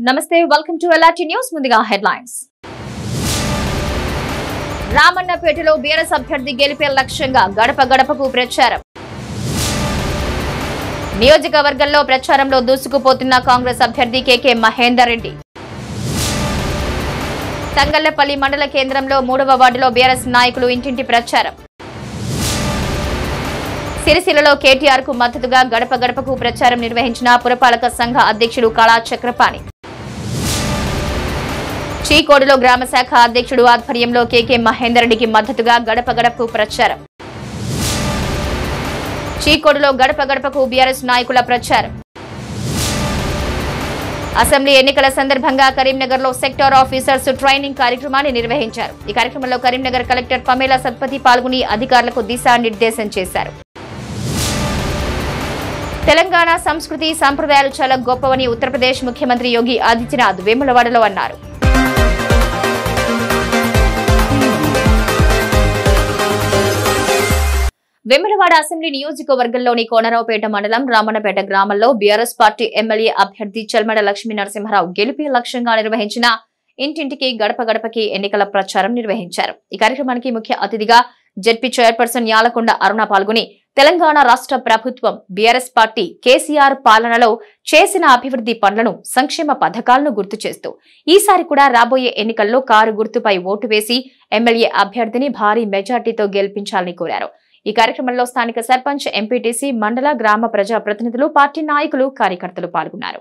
నమస్తే welcome to LRT news ముందుగా headlines రామన్నపేటలో బీఆర్ఎస్ అభ్యర్థి గెలిపే లక్ష్యంగా గడప గడపకు ప్రచారం నియోజకవర్గంలో ప్రచారంలో దూసుకుపోతున్న కాంగ్రెస్ అభ్యర్థి కేకే మహేందర్ రెడ్డి తంగళ్లపల్లి మండల కేంద్రంలో మూడవ వార్డులో బీఆర్ఎస్ నాయకులు ఇంటింటి ప్రచారం సిరిసిల్లలో కేటీఆర్ కు మద్దతుగా గడప గడపకు ప్రచారం నిర్వహించిన పురపాలక సంఘ అధ్యక్షుడు కళా చక్రపాణి చీకోడులో గ్రామ శాఖ అధ్యక్షుడు ఆధ్వర్యంలో కేకే మహేందర్ రెడ్డికి మద్దతుగా గడప గడపకు ప్రచారం చీకోడులో గడప గడపకు బీఆర్ఎస్ నాయకుల ప్రచారం అసెంబ్లీ ఎన్నికల సందర్భంగా కరీంనగర్ లో సెక్టార్ ఆఫీసర్స్ ట్రైనింగ్ కార్యక్రమాన్ని నిర్వహించారు ఈ కార్యక్రమంలో కరీంనగర్ కలెక్టర్ పమేలా సత్పతి పాల్గొని అధికారులకు దిశానిర్దేశం చేశారు తెలంగాణ సంస్కృతి సంప్రదాయాలు చాలా గొప్పవని ఉత్తరప్రదేశ్ ముఖ్యమంత్రి యోగి ఆదిత్యనాథ్ వేములవాడలో అన్నారు వెమ్మలవాడ అసెంబ్లీ నియోజకవర్గంలోని కోనరావుపేట మండలం రామన్నపేట గ్రామంలో బీఆర్ఎస్ పార్టీ ఎమ్మెల్యే అభ్యర్థి చల్మడ లక్ష్మీ నరసింహారావు గెలిపే లక్ష్యంగా నిర్వహించిన ఇంటింటికి గడప గడపకి ఎన్నికల ప్రచారం నిర్వహించారు ఈ కార్యక్రమానికి ముఖ్య అతిథిగా జెడ్పీ చైర్పర్సన్ యాలకొండ అరుణ పాల్గొని తెలంగాణ రాష్ట్ర ప్రభుత్వం బీఆర్ఎస్ పార్టీ కేసీఆర్ పాలనలో చేసిన అభివృద్ధి పనులను సంక్షేమ పథకాలను గుర్తు చేస్తూ ఈసారి కూడా రాబోయే ఎన్నికల్లో కారు గుర్తుపై ఓటు వేసి ఎమ్మెల్యే అభ్యర్థిని భారీ మెజార్టీతో గెలిపించాలని కోరారు ఈ కార్యక్రమంలో స్థానిక సర్పంచ్ ఎంపీటీసీ మండల గ్రామ ప్రజా ప్రతినిధులు పార్టీ నాయకులు కార్యకర్తలు పాల్గొన్నారు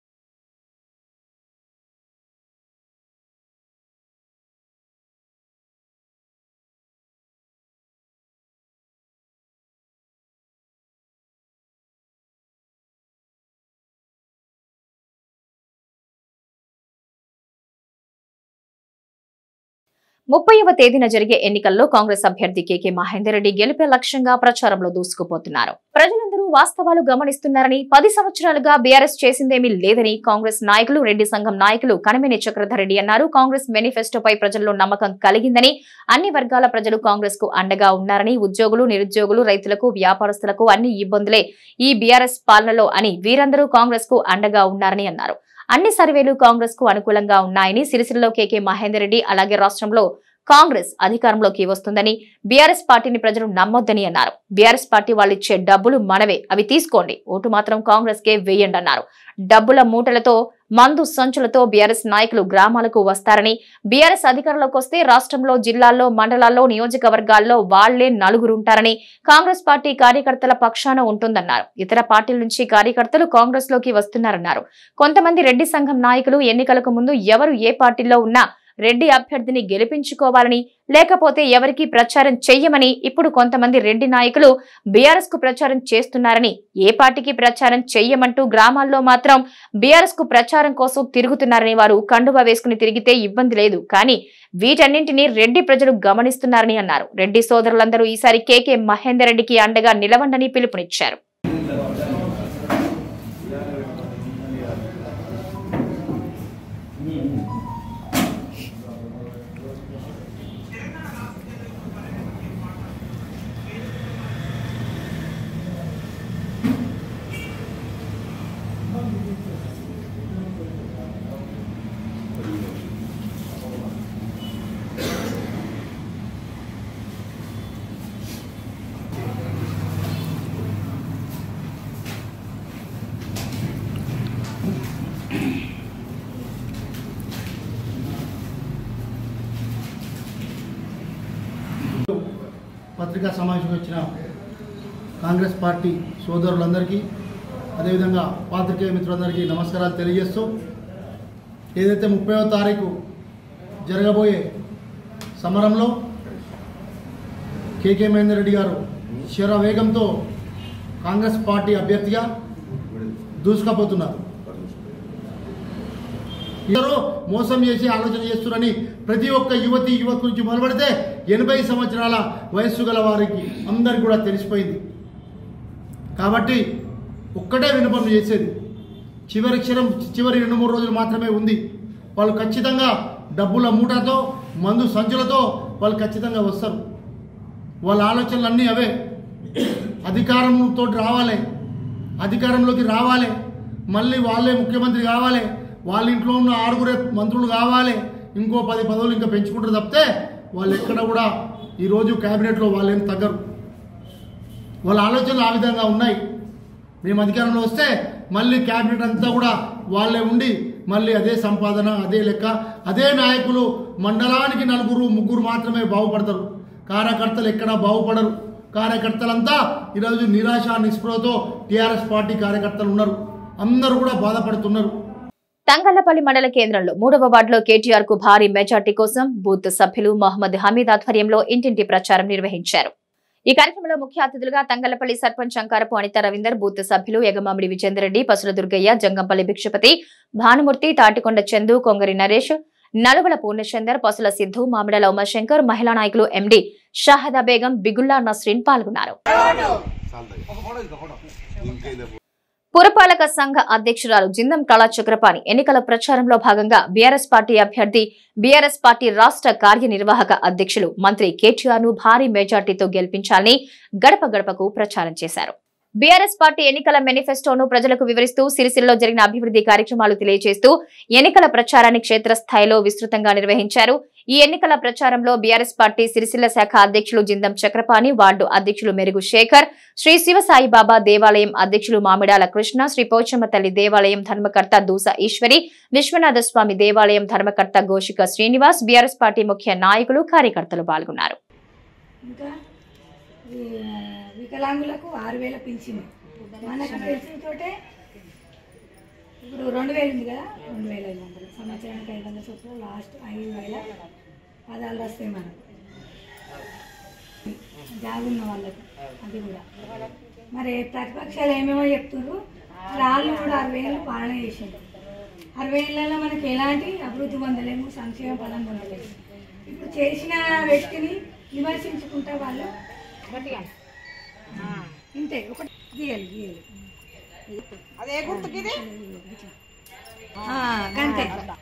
ముప్పైవ తేదీన జరిగే ఎన్నికల్లో కాంగ్రెస్ అభ్యర్థి కేకే మహేందర్ రెడ్డి గెలిపే లక్ష్యంగా ప్రచారంలో దూసుకుపోతున్నారు ప్రజలందరూ వాస్తవాలు గమనిస్తున్నారని పది సంవత్సరాలుగా బీఆర్ఎస్ చేసిందేమీ లేదని కాంగ్రెస్ నాయకులు రెడ్డి సంఘం నాయకులు కనమేని చక్రధర్ రెడ్డి అన్నారు కాంగ్రెస్ మేనిఫెస్టోపై ప్రజల్లో నమ్మకం కలిగిందని అన్ని వర్గాల ప్రజలు కాంగ్రెస్ కు అండగా ఉన్నారని ఉద్యోగులు నిరుద్యోగులు రైతులకు వ్యాపారస్తులకు అన్ని ఇబ్బందులే ఈ బీఆర్ఎస్ పాలనలో అని వీరందరూ కాంగ్రెస్ కు అండగా ఉన్నారని అన్నారు అన్ని సర్వేలు కాంగ్రెస్ కు అనుకూలంగా ఉన్నాయని సిరిసిల్లలో కేకే మహేందర్ రెడ్డి అలాగే రాష్ట్రంలో కాంగ్రెస్ అధికారంలోకి వస్తుందని బీఆర్ఎస్ పార్టీని ప్రజలు నమ్మొద్దని అన్నారు బీఆర్ఎస్ పార్టీ వాళ్ళు ఇచ్చే డబ్బులు మనవే అవి తీసుకోండి ఓటు మాత్రం కాంగ్రెస్ కే వేయండి అన్నారు డబ్బుల మూటలతో మందు సంచులతో బీఆర్ఎస్ నాయకులు గ్రామాలకు వస్తారని బీఆర్ఎస్ అధికారంలోకి వస్తే రాష్ట్రంలో జిల్లాల్లో మండలాల్లో నియోజకవర్గాల్లో వాళ్లే నలుగురుంటారని కాంగ్రెస్ పార్టీ కార్యకర్తల పక్షాన ఉంటుందన్నారు ఇతర పార్టీల నుంచి కార్యకర్తలు కాంగ్రెస్ లోకి వస్తున్నారన్నారు కొంతమంది రెడ్డి సంఘం నాయకులు ఎన్నికలకు ముందు ఎవరు ఏ పార్టీలో ఉన్నా రెడ్డి అభ్యర్థిని గెలిపించుకోవాలని లేకపోతే ఎవరికి ప్రచారం చెయ్యమని ఇప్పుడు కొంతమంది రెడ్డి నాయకులు బీఆర్ఎస్ కు ప్రచారం చేస్తున్నారని ఏ పార్టీకి ప్రచారం చెయ్యమంటూ గ్రామాల్లో మాత్రం బీఆర్ఎస్ కు ప్రచారం కోసం తిరుగుతున్నారని వారు కండువా వేసుకుని తిరిగితే ఇబ్బంది లేదు కానీ వీటన్నింటినీ రెడ్డి ప్రజలు గమనిస్తున్నారని అన్నారు రెడ్డి సోదరులందరూ ఈసారి కేకే మహేందర్ రెడ్డికి అండగా నిలవండని పిలుపునిచ్చారు పత్రికా సమావేశంకి వచ్చిన కాంగ్రెస్ పార్టీ సోదరులందరికీ అదేవిధంగా పాత్రికేయ మిత్రులందరికీ నమస్కారాలు తెలియజేస్తూ ఏదైతే ముప్పైవ తారీఖు జరగబోయే సమరంలో కేకే మహేందర్ రెడ్డి గారు శర వేగంతో కాంగ్రెస్ పార్టీ అభ్యర్థిగా దూసుకపోతున్నారు ఇద్దరు మోసం చేసి ఆలోచన చేస్తున్నారని ప్రతి ఒక్క యువతి యువకు నుంచి మొదలుపెడితే ఎనభై సంవత్సరాల వయస్సు గల వారికి అందరికి కూడా తెలిసిపోయింది కాబట్టి ఒక్కటే వినపం చేసేది చివరి క్షణం చివరి రెండు మూడు రోజులు మాత్రమే ఉంది వాళ్ళు ఖచ్చితంగా డబ్బుల మూటతో మందు సంచులతో వాళ్ళు ఖచ్చితంగా వస్తారు వాళ్ళ ఆలోచనలు అన్నీ అవే అధికారంతో రావాలి అధికారంలోకి రావాలి మళ్ళీ వాళ్ళే ముఖ్యమంత్రి కావాలి వాళ్ళ ఇంట్లో ఉన్న ఆరుగురే మంత్రులు కావాలి ఇంకో పది పదవులు ఇంకా పెంచుకుంటారు తప్పితే వాళ్ళు ఎక్కడ కూడా ఈరోజు క్యాబినెట్లో వాళ్ళు ఏం తగ్గరు వాళ్ళ ఆలోచనలు ఆ విధంగా ఉన్నాయి మేము అధికారంలో వస్తే మళ్ళీ క్యాబినెట్ అంతా కూడా వాళ్ళే ఉండి మళ్ళీ అదే సంపాదన అదే లెక్క అదే నాయకులు మండలానికి నలుగురు ముగ్గురు మాత్రమే బాగుపడతారు కార్యకర్తలు ఎక్కడా బాగుపడరు కార్యకర్తలంతా ఈరోజు నిరాశ నిస్పృహతో టీఆర్ఎస్ పార్టీ కార్యకర్తలు ఉన్నారు అందరూ కూడా బాధపడుతున్నారు తంగళ్లపల్లి మండల కేంద్రంలో మూడవ వార్డులో కేటీఆర్ కు భారీ మెజార్టీ కోసం బూత్ సభ్యులు మహమ్మద్ హమీద్ ఆధ్వర్యంలో ఇంటింటి ప్రచారం నిర్వహించారు ఈ కార్యక్రమంలో ముఖ్య అతిథులుగా తంగళ్లపల్లి సర్పంచ్ శంకారపు అనిత రవీందర్ బూత్ సభ్యులు ఎగమామిడి విజేందర్రెడ్డి పసుల దుర్గయ్య జంగంపల్లి భిక్షపతి భానుమూర్తి తాటికొండ చందు కొంగరి నరేష్ నలుగుల పూర్ణచందర్ పసుల సిద్ధు మామిడల ఉమాశంకర్ మహిళా నాయకులు ఎండి షాహదా బేగం బిగుల్లా నస్రీన్ పాల్గొన్నారు పురపాలక సంఘ అధ్యక్షురాలు జిందం కళా చక్రపాణి ఎన్నికల ప్రచారంలో భాగంగా బీఆర్ఎస్ పార్టీ అభ్యర్థి బీఆర్ఎస్ పార్టీ రాష్ట్ర కార్యనిర్వాహక అధ్యక్షులు మంత్రి కేటీఆర్ ను భారీ మెజార్టీతో గెలిపించాలని గడప గడపకు ప్రచారం చేశారు బీఆర్ఎస్ పార్టీ ఎన్నికల మేనిఫెస్టోను ప్రజలకు వివరిస్తూ సిరిసిల్లలో జరిగిన అభివృద్ధి కార్యక్రమాలు తెలియజేస్తూ ఎన్నికల ప్రచారాన్ని క్షేత్రస్థాయిలో విస్తృతంగా నిర్వహించారు ఈ ఎన్నికల ప్రచారంలో బీఆర్ఎస్ పార్టీ సిరిసిల్ల శాఖ అధ్యక్షులు జిందం చక్రపాణి వార్డు అధ్యక్షులు మెరుగు శేఖర్ శ్రీ శివసాయి బాబా దేవాలయం అధ్యక్షులు మామిడాల కృష్ణ శ్రీ పోచమ్మ తల్లి దేవాలయం ధర్మకర్త దూస ఈశ్వరి విశ్వనాథ స్వామి దేవాలయం ధర్మకర్త గోషిక శ్రీనివాస్ బీఆర్ఎస్ పార్టీ ముఖ్య నాయకులు కార్యకర్తలు పాల్గొన్నారు ఇంకా వి- వికలాంగులకు ఆరు వేల పింఛను మనకు పెన్షన్ తోటే ఇప్పుడు రెండు వేలు ఉంది కదా రెండు వేల ఐదు వందలు సంవత్సరానికి ఐదు వందల చొప్పున లాస్ట్ ఐదు వేల పదాలు వస్తాయి మనకు జాగున్న వాళ్ళకి అది కూడా మరి ప్రతిపక్షాలు ఏమేమో చెప్తున్నారు వాళ్ళు కూడా అరవై ఏళ్ళు పాలన చేసిండ్రు అరవై ఏళ్ళలో మనకి ఎలాంటి అభివృద్ధి పొందలేము సంక్షేమ పదం పొందలేము ఇప్పుడు చేసిన వ్యక్తిని విమర్శించుకుంటా వాళ్ళు ఇంతే ఒకటి గీయాలి గీయాలి అదే గుర్తుకిది ఆ, గంతే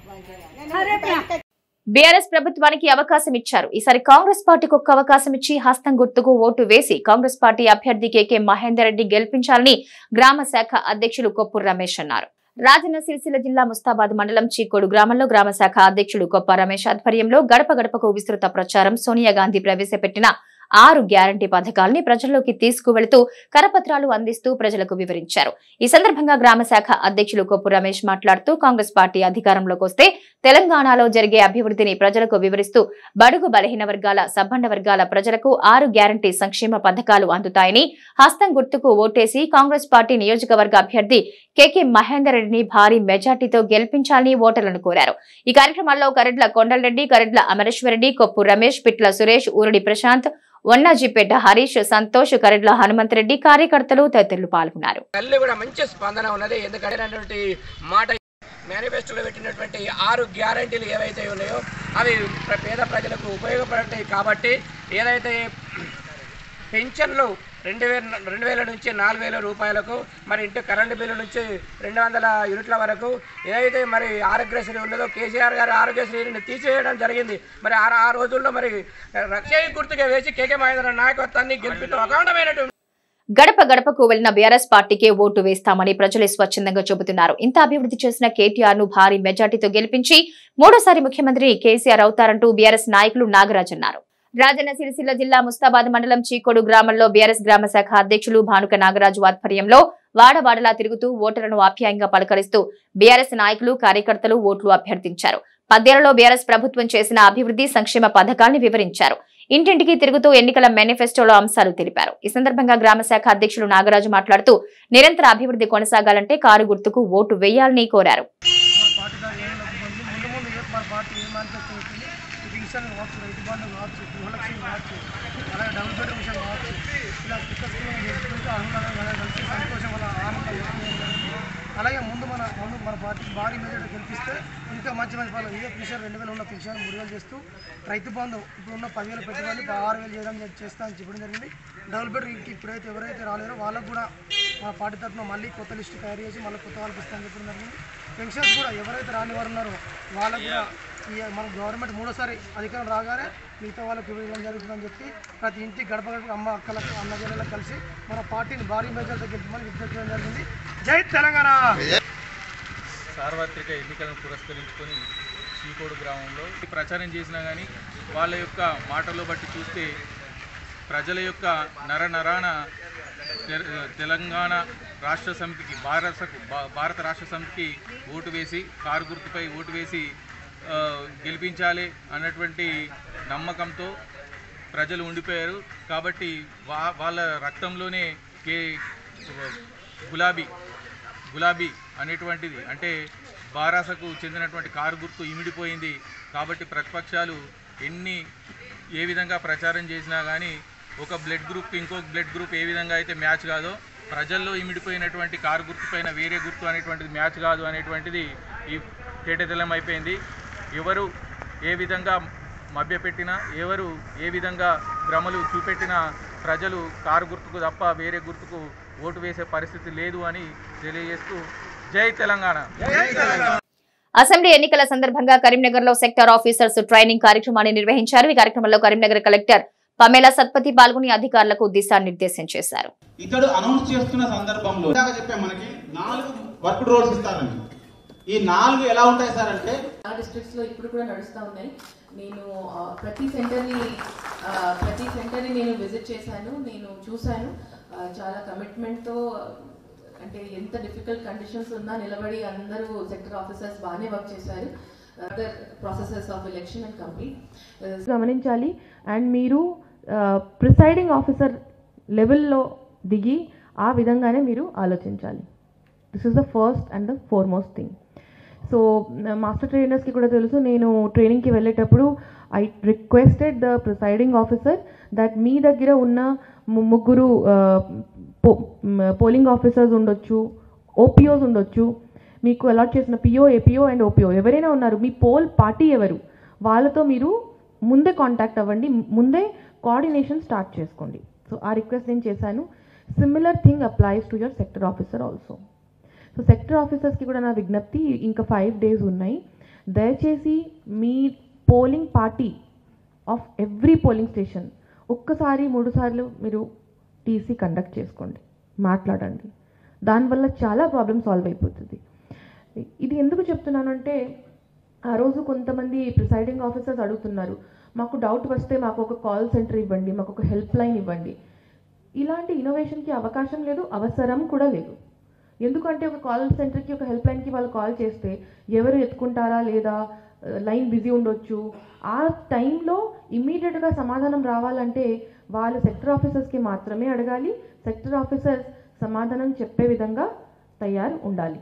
అరే ప్ర- బీఆర్ఎస్ ప్రభుత్వానికి అవకాశం ఇచ్చారు ఈసారి కాంగ్రెస్ పార్టీకి ఒక్క అవకాశం ఇచ్చి హస్తం గుర్తుకు ఓటు వేసి కాంగ్రెస్ పార్టీ అభ్యర్థి కేకే మహేందర్ రెడ్డి గెలిపించాలని గ్రామ శాఖ అధ్యక్షులు కొప్పూరు రమేష్ అన్నారు రాజన్న సిరిసిల్ల జిల్లా ముస్తాబాద్ మండలం చీకోడు గ్రామంలో గ్రామ శాఖ అధ్యక్షుడు కొప్ప రమేష్ ఆధ్వర్యంలో గడప గడపకు విస్తృత ప్రచారం సోనియా గాంధీ ప్రవేశపెట్టిన ఆరు గ్యారంటీ పథకాల్ని ప్రజల్లోకి తీసుకువెళుతూ కరపత్రాలు అందిస్తూ ప్రజలకు వివరించారు ఈ సందర్భంగా గ్రామ శాఖ అధ్యక్షులు కొప్పు రమేష్ మాట్లాడుతూ కాంగ్రెస్ పార్టీ అధికారంలోకి వస్తే తెలంగాణలో జరిగే అభివృద్ధిని ప్రజలకు వివరిస్తూ బడుగు బలహీన వర్గాల సబ్బండ వర్గాల ప్రజలకు ఆరు గ్యారంటీ సంక్షేమ పథకాలు అందుతాయని హస్తం గుర్తుకు ఓటేసి కాంగ్రెస్ పార్టీ నియోజకవర్గ అభ్యర్థి కెకే మహేందర్ రెడ్డిని భారీ మెజార్టీతో గెలిపించాలని ఓటర్లను కోరారు ఈ కార్యక్రమాల్లో కరెడ్ల కొండలరెడ్డి కరెడ్ల అమరేశ్వరరెడ్డి కొప్పు రమేష్ పిట్ల సురేష్ ఊరడి ప్రశాంత్ వన్నాజీపేట హరీష్ సంతోష్ కరెడ్ల హనుమంత్ రెడ్డి కార్యకర్తలు తదితరులు పాల్గొన్నారు తల్లి కూడా మంచి స్పందన ఉన్నది ఎందుకంటే అటువంటి మాట మేనిఫెస్టోలో పెట్టినటువంటి ఆరు గ్యారంటీలు ఏవైతే ఉన్నాయో అవి ప్ర- పేద ప్రజలకు ఉపయోగపడతాయి కాబట్టి ఏదైతే పెన్షన్లు రెండు వేల రెండు వేల నుంచి నాలుగు వేల రూపాయలకు మరి ఇంటి కరెంటు బిల్లు నుంచి రెండు వందల యూనిట్ల వరకు ఏదైతే మరి ఆరోగ్యశ్రీ ఉన్నదో కేసీఆర్ గారు ఆరోగ్యశ్రీని తీసేయడం జరిగింది మరి ఆ ఆ రోజుల్లో మరి రక్షణ గుర్తుగా వేసి కేకే మహేంద్ర నాయకత్వాన్ని గెలిపిస్తూ అఖండమైనటువంటి గడప గడపకు వెళ్లిన బీఆర్ఎస్ పార్టీకే ఓటు వేస్తామని ప్రజలే స్వచ్ఛందంగా చెబుతున్నారు ఇంత అభివృద్ధి చేసిన కేటీఆర్ ను భారీ మెజార్టీతో గెలిపించి మూడోసారి ముఖ్యమంత్రి కేసీఆర్ అవుతారంటూ బీఆర్ఎస్ నాయకులు నాగరాజ్ అన్నారు రాజన్న సిరిసిల్ల జిల్లా ముస్తాబాద్ మండలం చీకోడు గ్రామంలో బీఆర్ఎస్ గ్రామ శాఖ అధ్యక్షులు భానుక నాగరాజు ఆధ్వర్యంలో వాడవాడలా తిరుగుతూ ఓటర్లను ఆప్యాయంగా పలకరిస్తూ బీఆర్ఎస్ నాయకులు కార్యకర్తలు ఓట్లు అభ్యర్థించారు పద్దేళ్లలో బీఆర్ఎస్ ప్రభుత్వం చేసిన అభివృద్ధి సంక్షేమ పథకాల్ని వివరించారు ఇంటింటికి తిరుగుతూ ఎన్నికల మేనిఫెస్టోలో అంశాలు తెలిపారు ఈ సందర్భంగా గ్రామ శాఖ అధ్యక్షులు నాగరాజు మాట్లాడుతూ నిరంతర అభివృద్ధి కొనసాగాలంటే కారు గుర్తుకు ఓటు వేయాలని కోరారు మన పార్టీ దాని ఏం లేకపోతే ముందు ముందు ఏ మన పార్టీ ఏ మేనిఫెస్టో వచ్చింది ఈ విషయాలు కావచ్చు రైతు బంధు కావచ్చు గృహలక్ష్మి కావచ్చు అలాగే డబుల్ బెడ్ విషయం కావచ్చు ఇలా కొత్త స్కూల్ చేసుకుంటూ ఆహ్లాదంగా అలాగే కలిసి సంతోషం వల్ల ఆనందం వ్యక్తం చేయడం జరిగింది. అలాగే ముందు మన ముందు మన పార్టీ భారీ మెజార్టీ గెలిపిస్తే ఇంకా మంచి మంచి పనులు ఇదే పిలిచారు రెండు వేలు ఉన్న పిలిచారు మూడు వేలు చేస్తూ రైతు బంధు ఇప్పుడు ఉన్న పదివేలు పెట్టుబడి ఆరు వేలు చేయడం చేస్తా అని చెప్పడం జరిగింది డబుల్ బెడ్ ఇంటి ఇప్పుడైతే ఎవరైతే రాలేరో వాళ్ళకు కూడా మన పార్టీ తరఫున మళ్ళీ కొత్త లిస్టు తయారు చేసి మళ్ళీ కొత్త వాళ్ళకి ఇస్తామని చెప్పడం జరిగింది పెన్షన్స్ కూడా ఎవరైతే రాని వారు ఉన్నారో వాళ్ళకు కూడా ఈ మన గవర్నమెంట్ మూడోసారి అధికారం రాగానే మిగతా వాళ్ళకి ఇవ్వడం జరుగుతుందని చెప్పి ప్రతి ఇంటి గడప గడప అమ్మ అక్కలకు అన్న జిల్లాలకు కలిసి మన పార్టీని భారీ మెజార్టీతో గెలిపమని విజ్ఞప్తి చేయడం జరిగింది జై తెలంగాణ సార్వత్రిక ఎన్నికలను పురస్కరించుకొని చీకోడు గ్రామంలో ప్రచారం చేసినా కానీ వాళ్ళ యొక్క మాటలు బట్టి చూస్తే ప్రజల యొక్క నర నరాన తె- తెలంగాణ రాష్ట్ర సమితికి భారత భా- భారత రాష్ట్ర సమితికి ఓటు వేసి కారు గుర్తుపై ఓటు వేసి ఆ, గెలిపించాలి అన్నటువంటి నమ్మకంతో ప్రజలు ఉండిపోయారు కాబట్టి వా వాళ్ళ రక్తంలోనే కే గులాబీ గులాబీ అనేటువంటిది అంటే బారాసకు చెందినటువంటి కారు గుర్తు ఇమిడిపోయింది కాబట్టి ప్రతిపక్షాలు ఎన్ని ఏ విధంగా ప్రచారం చేసినా కానీ ఒక బ్లడ్ గ్రూప్ ఇంకొక బ్లడ్ గ్రూప్ ఏ విధంగా అయితే మ్యాచ్ కాదో ప్రజల్లో ఇమిడిపోయినటువంటి కారు గుర్తు పైన వేరే గుర్తు అనేటువంటిది మ్యాచ్ కాదు అనేటువంటిది ఈ తేటతెల్లం అయిపోయింది ఎవరు ఏ విధంగా మభ్యపెట్టినా ఎవరు ఏ విధంగా భ్రమలు చూపెట్టినా ప్రజలు కారు గుర్తుకు తప్ప వేరే గుర్తుకు ఓటు వేసే పరిస్థితి లేదు అని తెలియజేస్తూ జై తెలంగాణ అసెంబ్లీ ఎన్నికల సందర్భంగా కరీంనగర్ లో సెక్టర్ ఆఫీసర్స్ ట్రైనింగ్ కార్యక్రమాన్ని నిర్వహించారు ఈ కార్యక్రమంలో కరీంనగర్ కలెక్టర్ పమేలా సత్పతి పాల్గొని అధికారులకు దిశానిర్దేశం చేశారు ఇతడు అనౌన్స్ చేస్తున్న సందర్భంలో ఇందాక చెప్పాం మనకి నాలుగు వర్క్ రోల్స్ ఇస్తారని ఈ నాలుగు ఎలా ఉంటాయి సార్ అంటే చాలా డిస్ట్రిక్ట్స్ లో ఇప్పుడు కూడా నడుస్తూ ఉన్నాయి నేను ఆ, ప్రతి సెంటర్ని ఆ, ప్రతి సెంటర్ని నేను విజిట్ చేశాను నేను చూశాను ఆ, చాలా కమిట్మెంట్తో అంటే ఎంత డిఫికల్ట్ కండిషన్స్ ఉన్నా నిలబడి అందరూ సెక్టర్ ఆఫీసర్స్ బాగానే వర్క్ చేశారు other processes of election and complete గమనించాలి అండ్ మీరు ప్రిసైడింగ్ ఆఫీసర్ లెవెల్లో దిగి ఆ విధంగానే మీరు ఆలోచించాలి this is the first and the foremost thing so master ట్రైనర్స్కి కూడా తెలుసు నేను ట్రైనింగ్కి వెళ్ళేటప్పుడు I requested the presiding officer that మీ దగ్గర ఉన్న ము- ముగ్గురు పోలింగ్ ఆఫీసర్స్ ఉండొచ్చు ఓపీఓస్ ఉండొచ్చు మీకు అలాట్ చేసిన పిఓ ఏపీఓ అండ్ ఓపీఓ ఎవరైనా ఉన్నారు మీ పోల్ పార్టీ ఎవరు వాళ్ళతో మీరు ముందే కాంటాక్ట్ అవ్వండి ముందే కోఆర్డినేషన్ స్టార్ట్ చేసుకోండి సో ఆ రిక్వెస్ట్ నేను చేశాను similar thing applies to your sector officer also so sector ఆఫీసర్స్కి కూడా నా విజ్ఞప్తి ఇంకా ఫైవ్ డేస్ ఉన్నాయి దయచేసి మీ polling party of every polling station ఒక్కసారి మూడు సార్లు మీరు టీసీ కండక్ట్ చేసుకోండి మాట్లాడండి దానివల్ల చాలా ప్రాబ్లమ్ సాల్వ్ అయిపోతుంది ఇది ఎందుకు చెప్తున్నానంటే ఆ రోజు కొంతమంది ప్రిసైడింగ్ ఆఫీసర్స్ అడుగుతున్నారు మాకు డౌట్ వస్తే మాకు ఒక కాల్ సెంటర్ ఇవ్వండి మాకు ఒక హెల్ప్ లైన్ ఇవ్వండి ఇలాంటి ఇన్నోవేషన్కి అవకాశం లేదు అవసరం కూడా లేదు ఎందుకంటే ఒక కాల్ సెంటర్కి ఒక హెల్ప్ లైన్కి వాళ్ళు కాల్ చేస్తే ఎవరు ఎత్తుకుంటారా లేదా లైన్ బిజీ ఉండొచ్చు ఆ టైంలో ఇమ్మీడియట్గా సమాధానం రావాలంటే వాళ్ళు సెక్టర్ ఆఫీసర్స్కి మాత్రమే అడగాలి సెక్టర్ ఆఫీసర్స్ సమాధానం చెప్పే విధంగా తయారు ఉండాలి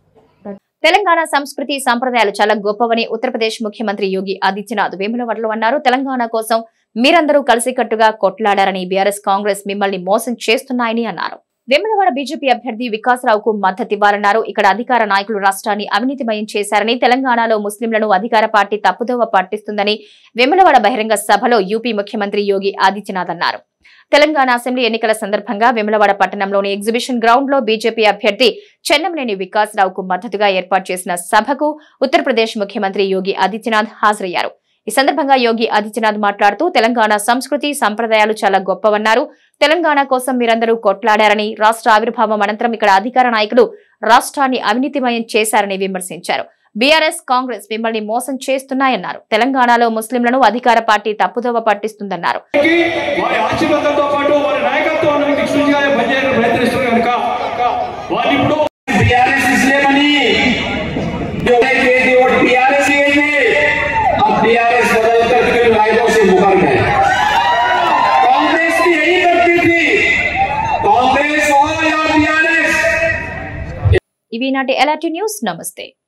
తెలంగాణ సంస్కృతి సంప్రదాయాలు చాలా గొప్పవని ఉత్తరప్రదేశ్ ముఖ్యమంత్రి యోగి ఆదిత్యనాథ్ వేములవాడలో అన్నారు తెలంగాణ కోసం మీరందరూ కలిసికట్టుగా కొట్లాడారని బీఆర్ఎస్ కాంగ్రెస్ మిమ్మల్ని మోసం చేస్తున్నాయని అన్నారు వేములవాడ బీజేపీ అభ్యర్థి వికాసరావుకు మద్దతివ్వాలన్నారు ఇక్కడ అధికార నాయకులు రాష్ట్రాన్ని అవినీతిమయం చేశారని తెలంగాణలో ముస్లింలను అధికార పార్టీ తప్పుదోవ పట్టిస్తుందని వేములవాడ బహిరంగ సభలో యూపీ ముఖ్యమంత్రి యోగి ఆదిత్యనాథ్ అన్నారు తెలంగాణ అసెంబ్లీ ఎన్నికల సందర్భంగా వేములవాడ పట్టణంలోని ఎగ్జిబిషన్ గ్రౌండ్ లో బీజేపీ అభ్యర్థి చెన్నంనేని వికాసరావుకు మద్దతుగా ఏర్పాటు చేసిన సభకు ఉత్తరప్రదేశ్ ముఖ్యమంత్రి యోగి ఆదిత్యనాథ్ హాజరయ్యారు ఈ సందర్భంగా యోగి ఆదిత్యనాథ్ మాట్లాడుతూ తెలంగాణ సంస్కృతి సంప్రదాయాలు చాలా గొప్పవన్నారు తెలంగాణ కోసం మీరందరూ కొట్లాడారని రాష్ట్ర ఆవిర్భావం అనంతరం ఇక్కడ అధికార నాయకులు రాష్ట్రాన్ని అవినీతిమయం చేశారని విమర్శించారు బీఆర్ఎస్ కాంగ్రెస్ మిమ్మల్ని మోసం చేస్తున్నాయన్నారు తెలంగాణలో ముస్లింలను అధికార పార్టీ తప్పుదోవ పట్టిస్తుందన్నారు వారి ఆశీర్వాదంతో పాటు వారి నాయకత్వాన్ని దిక్సూచిగా పనిచేయడానికి ప్రయత్నిస్తున్నారు కనుక వాళ్ళు ఇప్పుడు बीआरएस इसलिए बनी जो कहती वोट बीआरएस ही है अब बीआरएस बदल कर के रायदों से मुकर गए कांग्रेस भी यही करती थी कांग्रेस हो या बीआरएस ఇవి నాటి ఎలాంటి న్యూస్ నమస్తే